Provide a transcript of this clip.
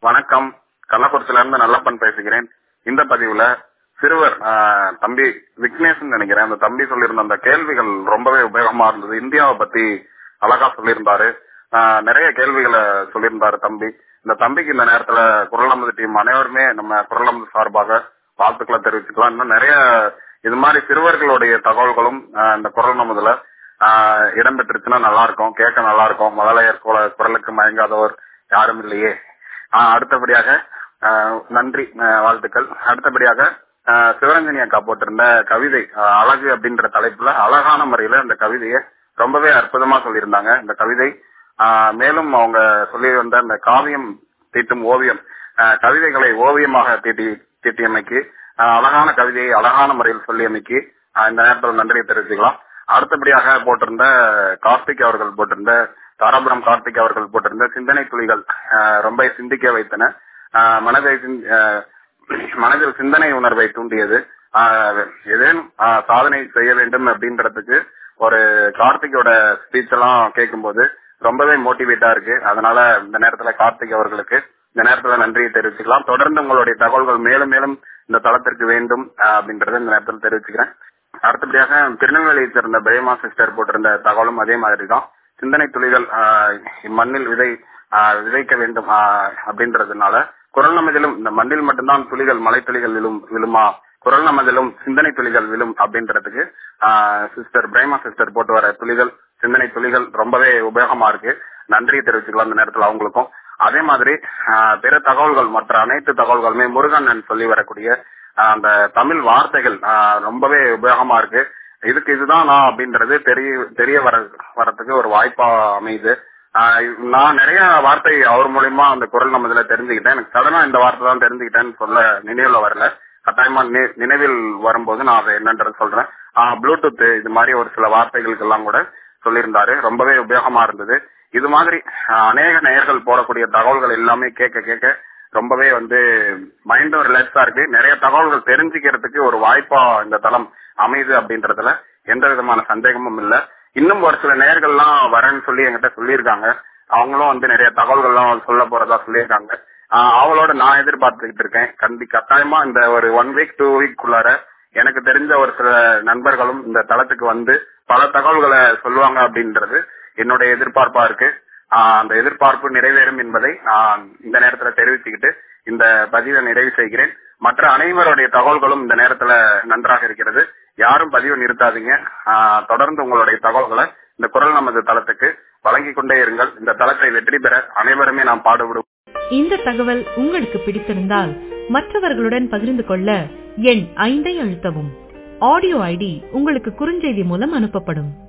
வணக்கம் கள்ளக்குறிச்சில இருந்து நல்லப்பன் பேசுகிறேன் இந்த பதிவுல சிறுவர் ஆஹ், தம்பி விக்னேஷன் நினைக்கிறேன் அந்த தம்பி சொல்லியிருந்த அந்த கேள்விகள் ரொம்பவே உபயோகமா இருந்தது இந்தியாவை பத்தி அழகா சொல்லியிருந்தாரு ஆஹ், நிறைய கேள்விகளை சொல்லியிருந்தாரு தம்பி இந்த தம்பிக்கு இந்த நேரத்துல குரல் நமது டீம் அனைவருமே நம்ம குரல் நமது சார்பாக வாழ்த்துக்களை தெரிவிச்சுக்கலாம் இன்னும் நிறைய இது மாதிரி சிறுவர்களுடைய தகவல்களும் ஆஹ், இந்த குரல் நமதுல ஆஹ், இடம்பெற்றுச்சுன்னா நல்லா இருக்கும் கேட்க நல்லா இருக்கும் மழலையர் குர- குரலுக்கு மயங்காதவர் யாரும் இல்லையே ஆஹ், அடுத்தபடியாக ஆஹ், நன்றி ஆஹ், வாழ்த்துக்கள் அடுத்தபடியாக ஆஹ், சிவரஞ்சனி அக்கா போட்டிருந்த கவிதை ஆஹ், அழகு அப்படின்ற தலைப்புல அழகான முறையில இந்த கவிதையை ரொம்பவே அற்புதமா சொல்லியிருந்தாங்க இந்த கவிதை ஆஹ், மேலும் அவங்க சொல்லி வந்த இந்த காவியம் தீட்டும் ஓவியம் ஆஹ், கவிதைகளை ஓவியமாக தீட்டி தீட்டியமைக்கு ஆஹ், அழகான கவிதையை அழகான முறையில் சொல்லியமைக்கு ஆஹ், இந்த நேரத்தில் நன்றியை தெரிவிச்சுக்கலாம் அடுத்தபடியாக போட்டிருந்த கார்த்திக் அவர்கள் போட்டிருந்த தாராபுரம் கார்த்திக் அவர்கள் போட்டிருந்த சிந்தனை துளிகள் ஆஹ், ரொம்ப சிந்திக்க வைத்தன ஆஹ், மனதை சிந்- ஆஹ், மனதில் சிந்தனை உணர்வை தூண்டியது ஆஹ், ஏதேனும் ஆஹ், சாதனை செய்ய வேண்டும் அப்படின்றதுக்கு ஒரு கார்த்திகோட ஸ்பீச் எல்லாம் கேட்கும்போது ரொம்பவே மோட்டிவேட்டா இருக்கு அதனால இந்த நேரத்துல கார்த்திக் அவர்களுக்கு இந்த நேரத்துல நன்றியை தெரிவிச்சுக்கலாம் தொடர்ந்து உங்களுடைய தகவல்கள் மேலும் மேலும் இந்த தளத்திற்கு வேண்டும் ஆஹ், அப்படின்றத இந்த நேரத்தில் தெரிவிச்சுக்கிறேன் அடுத்தபடியாக திருநெல்வேலியை சேர்ந்த பிரேமா சிஸ்டர் போட்டிருந்த தகவலும் அதே மாதிரி தான் சிந்தனை துளிகள் ஆஹ், மண்ணில் விதை ஆஹ், விதைக்க வேண்டும் ஆஹ், அப்படின்றதுனால குரல் நமதிலும் இந்த மண்ணில் மட்டும்தான் துளிகள் மலை துளிகள் விழும் விழுமா குரல் நமதிலும் சிந்தனை துளிகள் விழும் அப்படின்றதுக்கு சிஸ்டர் பிரேமா சிஸ்டர் போட்டு வர துளிகள் சிந்தனை துளிகள் ரொம்பவே உபயோகமா இருக்கு நன்றி தெரிவிச்சுக்கலாம் இந்த நேரத்தில் அவங்களுக்கும் அதே மாதிரி ஆஹ், பிற தகவல்கள் மற்ற அனைத்து தகவல்களுமே முருகன் சொல்லி வரக்கூடிய ஆஹ், அந்த தமிழ் வார்த்தைகள் ஆஹ், ரொம்பவே உபயோகமா இருக்கு இதுக்கு இதுதான் நான் அப்படின்றது தெரிய தெரிய வர வரதுக்கு ஒரு வாய்ப்பா அமையுது ஆஹ், நான் நிறைய வார்த்தை அவர் மூலியமா அந்த குரல் நம்ம இதுல தெரிஞ்சுக்கிட்டேன் எனக்கு சடனா இந்த வார்த்தை தான் தெரிஞ்சுக்கிட்டேன்னு சொல்ல நினைவுல வரல கட்டாயமா நி- நினைவில் வரும்போது நான் அதை என்னன்றது சொல்றேன் ஆஹ், ப்ளூடூத் இது மாதிரி ஒரு சில வார்த்தைகளுக்கு எல்லாம் கூட சொல்லியிருந்தாரு ரொம்பவே உபயோகமா இருந்தது இது மாதிரி ஆஹ், அநேக நேயர்கள் போடக்கூடிய தகவல்கள் எல்லாமே கேட்க கேட்க ரொம்பவே வந்து மைண்டும் ரிலாக்ஸா இருக்கு நிறைய தகவல்கள் தெரிஞ்சுக்கிறதுக்கு ஒரு வாய்ப்பா இந்த தளம் அமையுது அப்படின்றதுல எந்த விதமான சந்தேகமும் இல்ல இன்னும் ஒரு சில நேயர்கள்லாம் வரேன்னு சொல்லி என்கிட்ட சொல்லியிருக்காங்க அவங்களும் வந்து நிறைய தகவல்கள்லாம் சொல்ல போறதா சொல்லியிருக்காங்க ஆஹ் அவளோட நான் எதிர்பார்த்துக்கிட்டு இருக்கேன் கண்டி கட்டாயமா இந்த ஒரு ஒன் வீக் டூ வீக் உள்ளார எனக்கு தெரிஞ்ச ஒரு சில நண்பர்களும் இந்த தளத்துக்கு வந்து பல தகவல்களை சொல்லுவாங்க அப்படின்றது என்னுடைய எதிர்பார்ப்பா இருக்கு ஆஹ் அந்த எதிர்பார்ப்பு நிறைவேறும் என்பதை நான் இந்த நேரத்துல தெரிவிச்சுக்கிட்டு இந்த பதிவை நிறைவு செய்கிறேன் மற்ற அனைவருடைய தகவல்களும் இந்த நேரத்துல நன்றாக இருக்கிறது யாரும் பதிவை நிறுத்தாதீங்க ஆஹ் தொடர்ந்து உங்களுடைய தகவல்களை இந்த குரல் நமது தளத்துக்கு வழங்கிக் கொண்டே இருங்கள் இந்த தளத்தை வெற்றி பெற அனைவருமே நாம் பாடுபடுவோம் இந்த தகவல் உங்களுக்கு பிடித்திருந்தால் மற்றவர்களுடன் பகிர்ந்து கொள்ள எண் ஐந்தை அழுத்தவும் ஆடியோ ஐடி உங்களுக்கு குறுஞ்செய்தி மூலம் அனுப்பப்படும்